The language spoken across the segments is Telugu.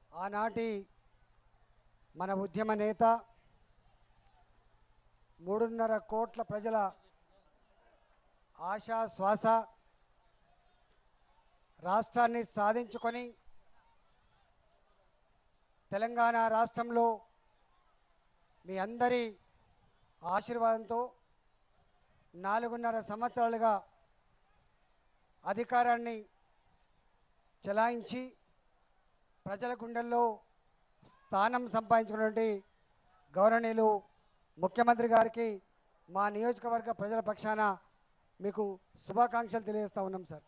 ఆనాటి మన ఉద్యమ నేత మూడున్నర కోట్ల ప్రజల ఆశా శ్వాస రాష్ట్రాన్ని సాధించుకొని తెలంగాణ రాష్ట్రంలో మీ అందరి ఆశీర్వాదంతో నాలుగున్నర సంవత్సరాలుగా అధికారాన్ని చెలాయించి ప్రజల గుండెల్లో స్థానం సంపాదించుకున్నటువంటి గౌరవనీయులు ముఖ్యమంత్రి గారికి మా నియోజకవర్గ ప్రజల పక్షాన మీకు శుభాకాంక్షలు తెలియజేస్తా ఉన్నాం సార్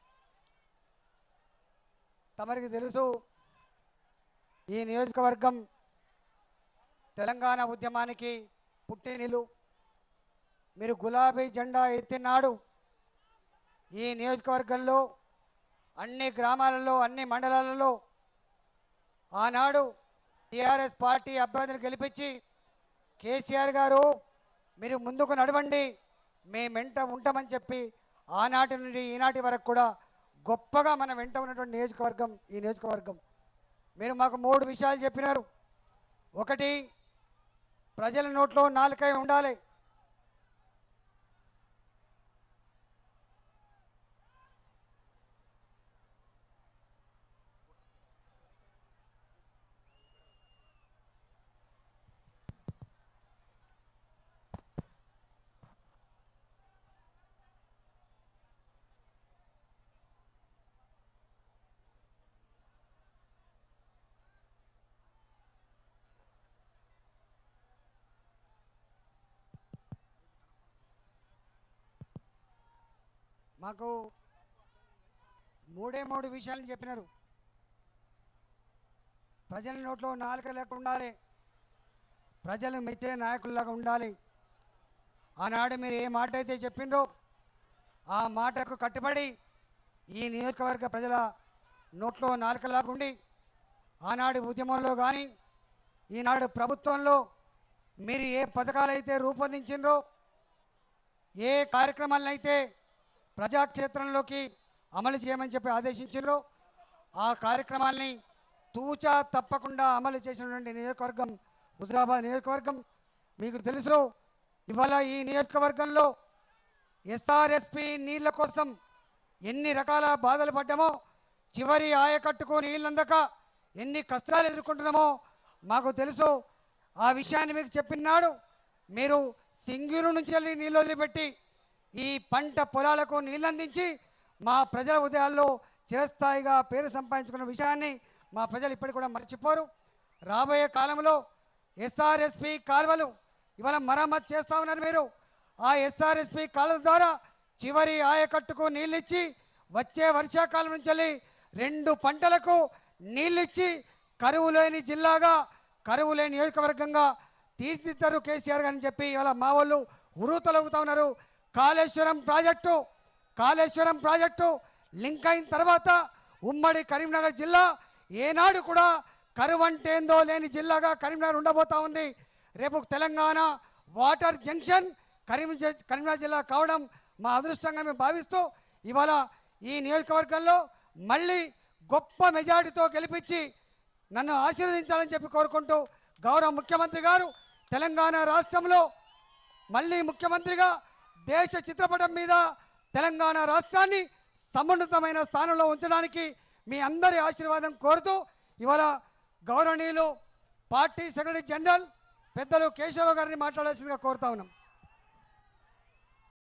తమరికి తెలుసు ఈ నియోజకవర్గం తెలంగాణ ఉద్యమానికి పుట్టినిలు మీరు గులాబీ జెండా ఎత్తినాడు ఈ నియోజకవర్గంలో అన్ని గ్రామాలలో అన్ని మండలాలలో ఆనాడు టీఆర్ఎస్ పార్టీ అభ్యర్థిని గెలిపించి కేసీఆర్ గారు మీరు ముందుకు నడవండి మేము వెంట ఉంటామని చెప్పి ఆనాటి నుండి ఈనాటి వరకు కూడా గొప్పగా మన వెంట ఉన్నటువంటి నియోజకవర్గం ఈ నియోజకవర్గం మీరు మాకు మూడు విషయాలు చెప్పినారు ఒకటి ప్రజల నోట్లో నాలుకై ఉండాలి మాకు మూడే మూడు విషయాలు చెప్పినారు ప్రజల నోట్లో నాలుక లేక ఉండాలి ప్రజలు మెచ్చే నాయకుల్లాగా ఉండాలి ఆనాడు మీరు ఏ మాట అయితే చెప్పిండ్రో ఆ మాటకు కట్టుబడి ఈ నియోజకవర్గ ప్రజల నోట్లో నాలుకలాగా ఉండి ఆనాడు ఉద్యమంలో కానీ ఈనాడు ప్రభుత్వంలో మీరు ఏ పథకాలైతే రూపొందించిండ్రో ఏ కార్యక్రమాలనైతే ప్రజాక్షేత్రంలోకి అమలు చేయమని చెప్పి ఆదేశించారో ఆ కార్యక్రమాల్ని తూచా తప్పకుండా అమలు చేసినటువంటి నియోజకవర్గం హుజరాబాద్ నియోజకవర్గం మీకు తెలుసు ఇవాళ ఈ నియోజకవర్గంలో ఎస్ఆర్ఎస్పి నీళ్ల కోసం ఎన్ని రకాల బాధలు పడ్డామో చివరి ఆయకట్టుకు నీళ్ళందక ఎన్ని కష్టాలు ఎదుర్కొంటున్నామో మాకు తెలుసు ఆ విషయాన్ని మీకు చెప్పినాడు మీరు సింగూరు నుంచి వెళ్ళి నీళ్ళు వదిలిపెట్టి ఈ పంట పొలాలకు నీళ్ళందించి మా ప్రజల ఉదయాల్లో చిరస్థాయిగా పేరు సంపాదించుకున్న విషయాన్ని మా ప్రజలు ఇప్పటికి కూడా మర్చిపోరు రాబోయే కాలంలో ఎస్ఆర్ఎస్పి కాలువలు ఇవాళ మరమ్మతు చేస్తా ఉన్నారు మీరు ఆ ఎస్ఆర్ఎస్పి కాలువ ద్వారా చివరి ఆయకట్టుకు నీళ్ళిచ్చి వచ్చే వర్షాకాలం నుంచి వెళ్ళి రెండు పంటలకు నీళ్ళిచ్చి కరువు లేని జిల్లాగా కరువు లేని నియోజకవర్గంగా తీర్చిదిద్దారు కేసీఆర్ అని చెప్పి ఇవాళ మా వాళ్ళు ఉరుతలవుతా ఉన్నారు Kaleshwaram project Kaleshwaram project link అయిన తర్వాత ఉమ్మడి కరీంనగర్ జిల్లా ఏనాడు కూడా కరువు అంటే ఏందో లేని జిల్లాగా కరీంనగర్ ఉండబోతా ఉంది రేపు తెలంగాణ వాటర్ జంక్షన్ కరీం జ- కరీంనగర్ జిల్లా కావడం మా అదృష్టంగా మేము భావిస్తూ ఇవాళ ఈ నియోజకవర్గంలో మళ్ళీ గొప్ప మెజారిటీతో గెలిపించి నన్ను ఆశీర్వదించాలని చెప్పి కోరుకుంటూ గౌరవ ముఖ్యమంత్రి గారు తెలంగాణ రాష్ట్రంలో మళ్ళీ ముఖ్యమంత్రిగా దేశ చిత్రపటం మీద తెలంగాణ రాష్ట్రాన్ని సమున్నతమైన స్థానంలో ఉంచడానికి మీ అందరి ఆశీర్వాదం కోరుతూ ఇవాళ గౌరవనీయులు పార్టీ సెక్రటరీ జనరల్ పెద్దలు కేశవ గారిని మాట్లాడాల్సిందిగా కోరుతా ఉన్నాం